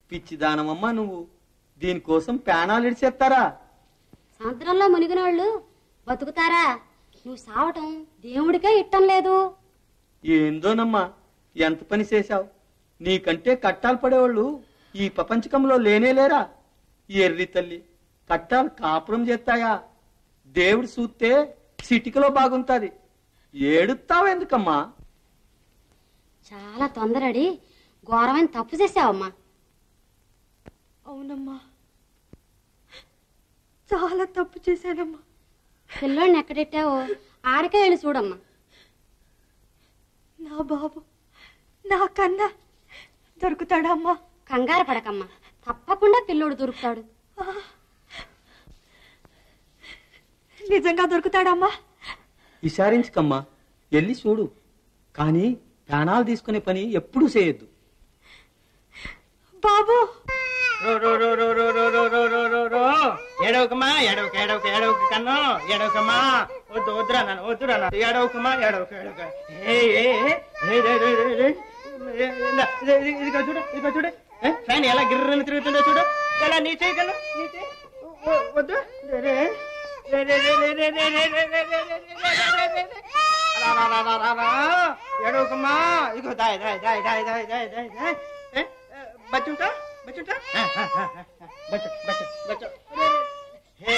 పిచ్చిదానమమ్మా నువ్వు దీనికోసం ప్రాణాలు ఇడిచేస్తారా సముద్రంలో మునిగిన వాళ్ళు బతుకుతారా నువ్వు సావటం దేవుడికే ఇట్టం లేదు ఏందోనమ్మా ఎంత పని చేశావు నీకంటే కట్టాలు పడేవాళ్ళు ఈ ప్రపంచకంలో లేనే లేరా ఎర్రి తల్లి కట్టాలు కాపురం చేస్తాయా దేవుడు చూస్తే సిటికలో బాగుంటది ఏడుస్తావెందుకమ్మా చాలా తొందరడి ఘోరమైన తప్పు చేసావమ్మా అవునమ్మా చాలా తప్పు చేశానమ్మా పిల్లోడిని ఎక్కడెట్టావో ఆడకే వెళ్ళి చూడమ్మా నా బాబు నా కన్నా దొరుకుతాడా అమ్మా కంగారు పడకమ్మా తప్పకుండా పిల్లోడు దొరుకుతాడు నిజంగా దొరుకుతాడమ్మా విచారించకమ్మా వెళ్ళి చూడు కానీ ప్రాణాలు తీసుకునే పని ఎప్పుడూ చేయొద్దు బాబు రో రో రో రో రో రో రో రో రో రో రో ఏడవకమ్మా ఏడవక ఏడవక ఏడవక కన్ను ఏడవకమ్మా వద్దు వద్దురా నాన్న వద్దురా నాన్న ఏడవకమ్మా ఏడవక ఏడవక ఏ ఏ ఏ, ఏ, ఏ, ఏ, ఏ, ఏ, ఏ, ఇందా, ఇది- ఇది- ఇదిగో చూడు ఇదిగో చూడు ఏ, ఫ్యాన్ ఎలా గిర్రని తిరుగుతుందో చూడు ఎలా నీ చేయి కన్ను నీ చేయి వ- వద్దు రే, రే, రే, రే, రే, రే, రే, రే, రే, రే, రే, రే, రే, రే, రే, రే, రే, రే. రా, రా, రా, రా, రా, రా. ఏడవకమ్మా ఇదిగో దాయ్ దాయ్ దాయ్ దాయ్ దాయ్ దాయ్ దాయ్ దాయ్ ఏ, ఏ, బచ్చుంటా బచ్చుంటా ఆ, ఆ, ఆ, ఆ, బచ్చు బచ్చు బచ్చు హే,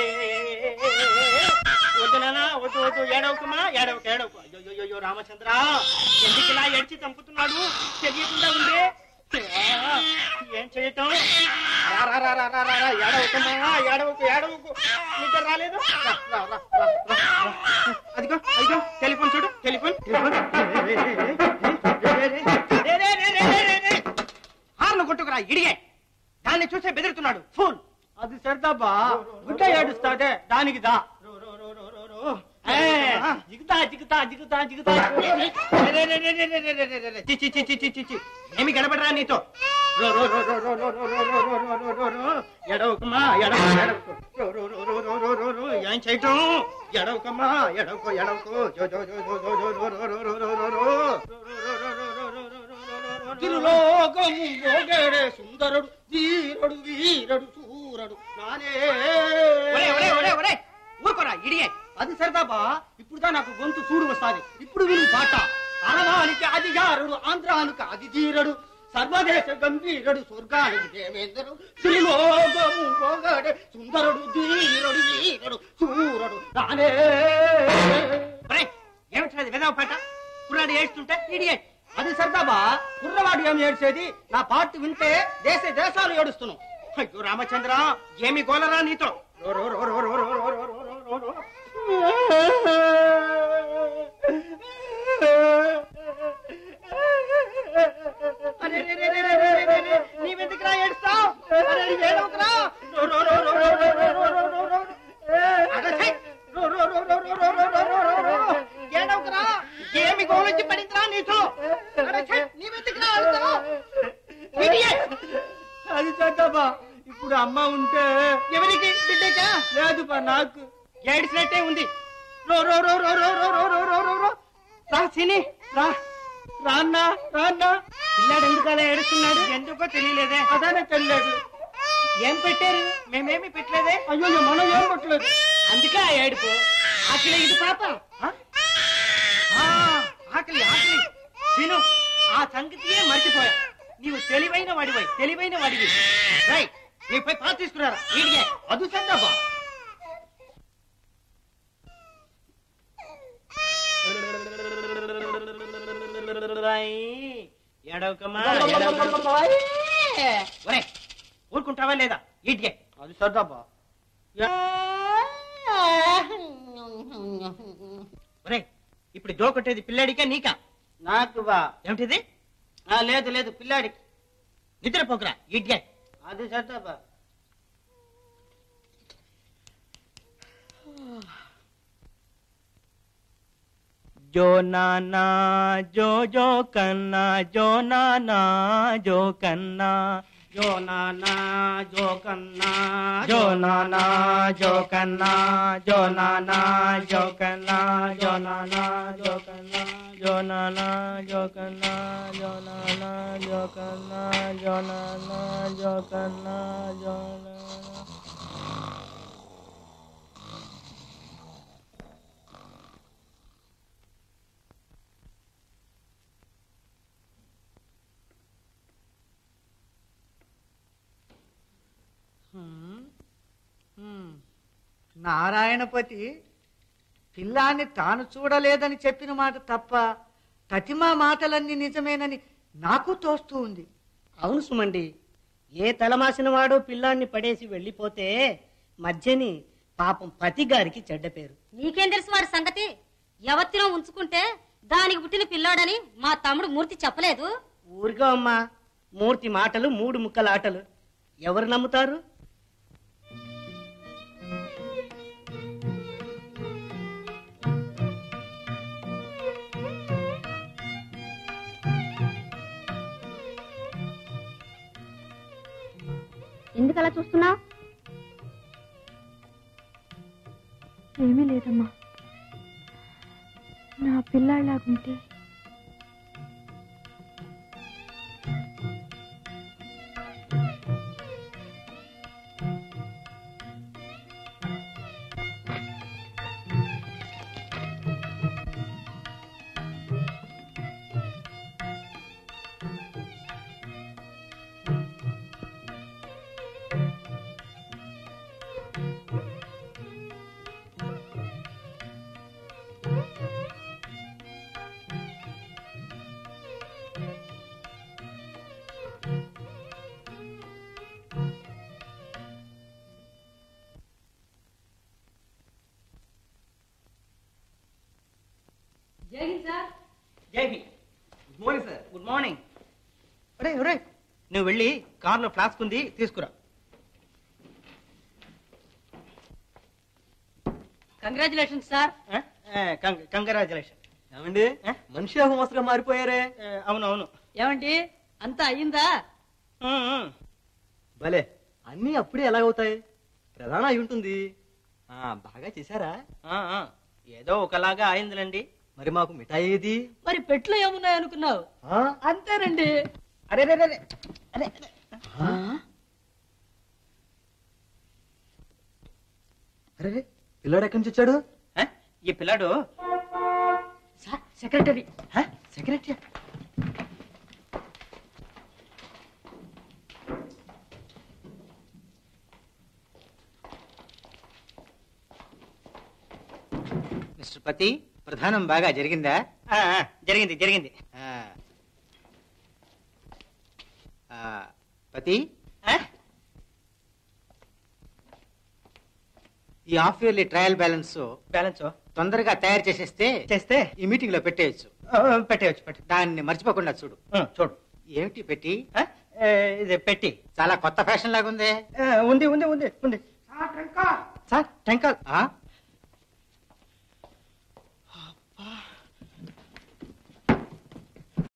వద్దు నాన్న వద్దు వద్దు ఏడవకమ్మా ఏడవక ఏడవక అయ్యో అయ్యో, అయ్యో రామచంద్ర ఎందుకు ఇలా ఏడ్చి చంపుతున్నాడు తెలియకుండా ఉందే ఆ, ఏం చేయటం రా, రా, రా, రా, రా, రా, రా, ఏడవకమ్మా ఏడవకు ఏడవకు నిద్ర రాలేదు రా, రా, రా, రా, రా, రా. అదిగో అదిగో టెలిఫోన్ చూడు టెలిఫోన్ టెలిఫోన్ రే, రే, రే, రే, రే, రే, రే, రే, రే, రే, రే, రే. హార్ను కొట్టుకురా ఇడిగే దాన్ని చూసే బెదిరుతున్నాడు ఫోన్ అది సరదాబా గుడ్డ ఏడుస్తాడే దానికి దా ఏ, జిగుతా జిగుతా జిగుతా జిగుతా రే, రే, రే, రే, రే, రే, రే, రే, రే, రే. చి, చి, చి, చి, చి, చి, చి. ఏమి గడబడరా నీతో రో, రో, రో, రో, రో, రో, రో, రో, రో, రో, రో, రో, రో, రో. ఎడవకమ్మా ఎడవకు ఎడవకు రో, రో, రో, రో, రో, రో, రో, రో. ఏం చేయటం ఎడవకమ్మా ఎడవకు ఎడవకు జో, జో, జో, జో, జో, జో, రో, రో, రో, రో, రో, రో, రో. రో, రో, రో, రో, రో, రో, రో, రో, రో, రో, రో. తిరులోకము భోగేడే సుందరుడు ధీరుడు వీరుడు సూరడు నానే ఒరే, ఒరే, ఒరే, ఒరే. ఊరుకోరా ఇడిగే అది సరదాబా ఇప్పుడుదా నాకు గొంతు చూడు వస్తాది ఇప్పుడు విని పాట అరణానికి అధికారుడు ఆంధ్రానికి అధిధీరుడు సర్వదేశ గంభీరుడు స్వర్గానికి దేవేంద్రుడు శ్రీలోకము భోగడే సుందరుడు ధీరుడు వీరుడు సూరడు నానే ఒరే ఏమిటి విధవ పాట కుర్రాడు ఏడుస్తుంటే ఇడియట్ అది సరదాబా కుర్రవాడు ఏం ఏడ్చేది నా పాట వింటే దేశ దేశాలు ఏడుస్తున్నావు అయ్యో రామచంద్ర ఏమి గోలరా నీతో రో, రో, రో, రో, రో, రో, రో, రో, రో, రో, రో, రో. అరే, రే, రే, రే, రే, రే, రే, రే. నీవెందుకురా ఏడుస్తావ్? అరే, ఏడవకురా. రో, రో, రో, రో, రో, రో, రో, రో, రో, రో, రో. అరే, ఛై. రో, రో, రో, రో, రో, రో, రో, రో, రో, రో, రో. ఏడవకురా. ఏమి గోలొచ్చి పడిందిరా నీతో అరే, ఛై. నీవెందుకురా ఏడుస్తావ్? Idiot. అది సరదాబా ఇప్పుడు అమ్మ ఉంటే ఎవరికి బిడ్డకా లేదు బా నాకు ఏడిసినట్టే ఉంది రో రో రో రో రో రో రో రో రో రో రో రా సిని రా రాన్నా రాన్నా పిల్లాడు ఎందుకు అలా ఏడుస్తున్నాడు ఎందుకో తెలియలేదే అదనే తెలియదు ఏం పెట్టారు మేమేమి పెట్టలేదే అయ్యో మనం ఏం పట్టలేదు అందుకే ఆ ఏడుపు ఆకలి ఇది పాప ఆ? ఆ, ఆకలి ఆకలి విను ఆ సంగతియే మర్చిపోయా నీవు తెలివైన వాడివై తెలివైన వాడివి రై నీపై పాత తీసుకున్నారా వీడియే అది సరదాబా ఏడవకమ్మా ఒరే ఊరుకుంటావా లేదా ఈటికే అది సరదాబా ఒరే ఇప్పుడు దోకొట్టేది పిల్లాడికా నీకా నాకు బా ఏమిటిది ఆ, లేదు లేదు పిల్లాడికి నిద్రపోకురా ఈటికే అది సరదాబా जो नाना जो जो कन्ना जो नाना जो कन्ना జో నానా జో కన్నా जो नाना जो कन्ना जो नाना जो कन्ना जो नाना जो कन्ना జోనానా జోకన్నా జోనానా జోకన్నా జోనానా జోకన్నా జోనానా నారాయణపతి పిల్లాన్ని తాను చూడలేదని చెప్పిన మాట తప్ప తతిమా మాటలన్నీ నిజమేనని నాకు తోస్తూ ఉంది అవును సుమండి ఏ తలమాసిన వాడో పిల్లాన్ని పడేసి వెళ్ళిపోతే మధ్యని పాపం పతి గారికి చెడ్డ పేరు నీకేం తెలుసు వాడి సంగతి ఎవత్తినో ఉంచుకుంటే దానికి పుట్టిన పిల్లాడని మా తమ్ముడు మూర్తి చెప్పలేదు ఊరిగా అమ్మా మూర్తి మాటలు మూడు ముక్కల ఆటలు ఎవరు నమ్ముతారు ఎందుకు అలా చూస్తున్నా ఏమీ లేదమ్మా నా పిల్లాళ్ళలాగుంటే జైవి good morning sir good morning ఒరే ఒరే నువ్వు వెళ్ళి కార్లో ఫ్లాస్క్ ఉంది తీసుకురా కంగ్రాచులేషన్ సార్ కంగ్రాచులేషన్ ఏమండి ఏ? మనిషి అహమస్గా మారిపోయారే అవును అవును ఏమండి అంతా అయ్యిందా ఉమ్, ఉమ్. భలే అన్నీ అప్పుడే ఎలాగవుతాయి ప్రధాన అయి ఉంటుంది ఆ, బాగా చేశారా ఆ, ఆ. ఏదో ఒకలాగా అయిందిలేండి మరి మాకు మిఠాయి ఏది మరి పెట్లో ఏమున్నాయి అనుకున్నావు ఆ? అంతేనండి అరే రే, రే, రే. అరే అరే పిల్లాడు ఎక్కడి నుంచి వచ్చాడు ఆ? ఈ పిల్లాడు సార్ సెక్రటరీ సెక్రటరీ మిస్టర్ పతి ప్రధానం బాగా జరిగిందా జరిగింది జరిగింది ఆ. ఆ, పతి ఆ? ఈ half yearly trial balance balance తొందరగా తయారు చేసేస్తే చేస్తే ఈ మీటింగ్ లో పెట్టేయచ్చు ఆ, పెట్టేయచ్చు పెట్టు దాన్ని మర్చిపోకుండా చూడు ఆ, చూడు ఏమిటి పెట్టి ఆ? ఏ, ఇది పెట్టి చాలా కొత్త ఫ్యాషన్ లాగుందే ఆ, ఉంది ఉంది ఉంది ఉంది సార్ టెంకాల్ ఆ